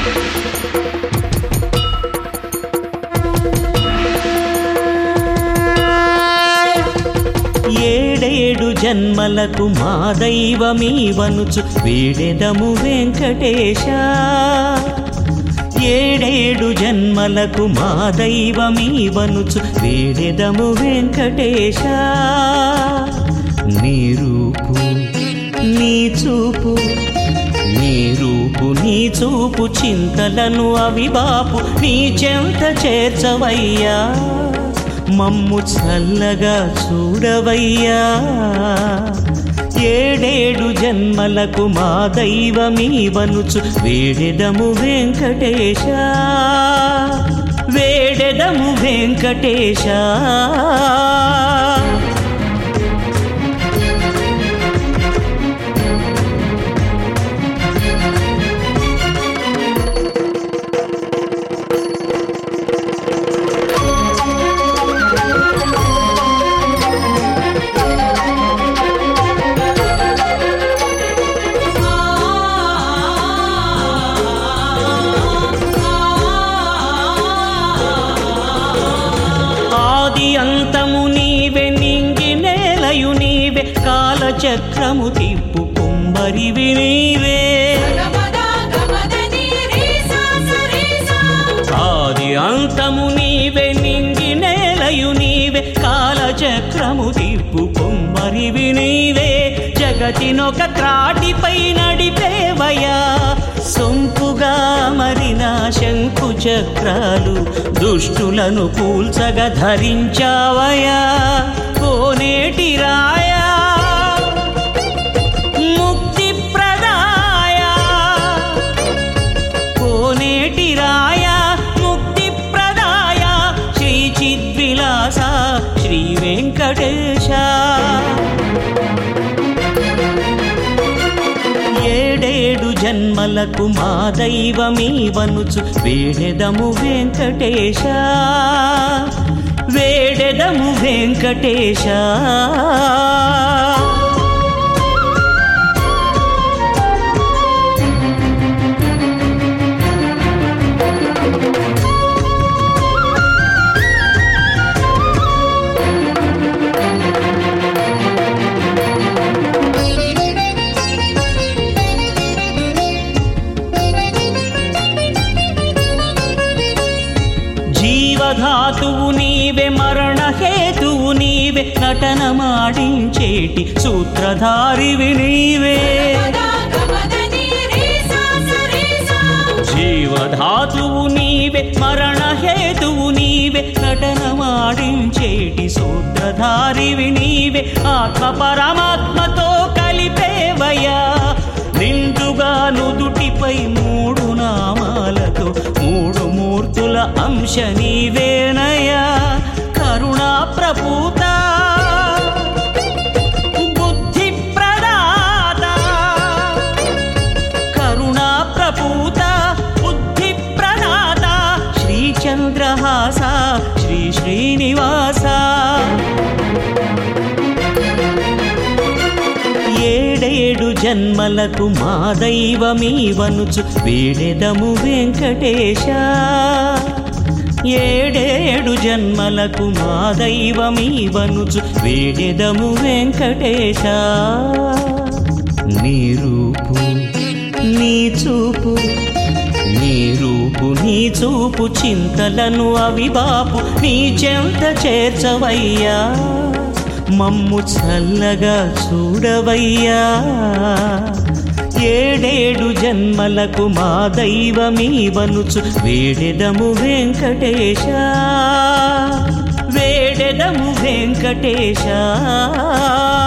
ఏడేడు జన్మలకు మా దైవమీవనుచు వీడెదము వెంకటేశ ఏడేడు జన్మలకు మా దైవమీవనుచు వీడెదము వెంకటేశ నీ రూపు నీ చూపు నీ రూపు నీ చూపు చింతలను అవిబాపు నీ చెంత చేర్చవయ్యా మమ్ము చల్లగా చూడవయ్యా ఏడేడు జన్మలకు మా దైవమీవనుచు వేడెదము వెంకటేశ వేడెదము వెంకటేశ ఆది అంతము నీవే నింగి నేలయు నీవే కాలచక్రము తిప్పు కుమ్మరివి నీవే ఆది అంతము నీవే నింగి నేలయు నీవే కాలచక్రము తిప్పు కుమ్మరివి నీవే జగతినొక త్రాటిపై నడిపేవయా సొంపుగా మరిన శంకు చక్రాలు దుష్టులను కూల్చగా ధరించావయా కోనేటి రాయా ముక్తి ప్రదాయా కోనేటి రాయ ముక్తి ప్రదాయ శ్రీ చిద్విలాస శ్రీ వెంకటేశ ఏడేడు జన్మలకు మా దైవమీవనుచు వేడెదము వెంకటేశ వేడెదము వెంకటేశ జీవధాతువు నీవే మరణ హేతువు నీవే నటన మాడించేటి సూత్రధారివి నీవే జీవధాతువు నీవే మరణ హేతువు నీవే నటన మాడించేటి సూత్రధారివి నీవే ఆత్మ పరమాత్మతో కలిపేవయా నిండుగా నుదుటిపై మూడు నామాలతో మూడు మూర్తుల అంశ నీవేనయా కరుణా ప్రపూత బుద్ధి ప్రదాత కరుణా ప్రపూత బుద్ధి ప్రదాత శ్రీ చంద్రహాస శ్రీ శ్రీనివాస ఏడేడు జన్మలకు మా దైవమీవనుచు వీడెదము వెంకటేశ ఏడేడు జన్మలకు మా దైవమీవనుచు వీడెదము వెంకటేశ నీ రూపు నీ చూపు నీ రూపు నీ చూపు చింతలను అవిబాపు నీ చెంత చేర్చవయ్యా మమ్ము చల్లగా చూడవయ్యా ఏడేడు జన్మలకు మా దైవమీవనుచు వేడెదము వెంకటేశ వేడెదము వెంకటేశ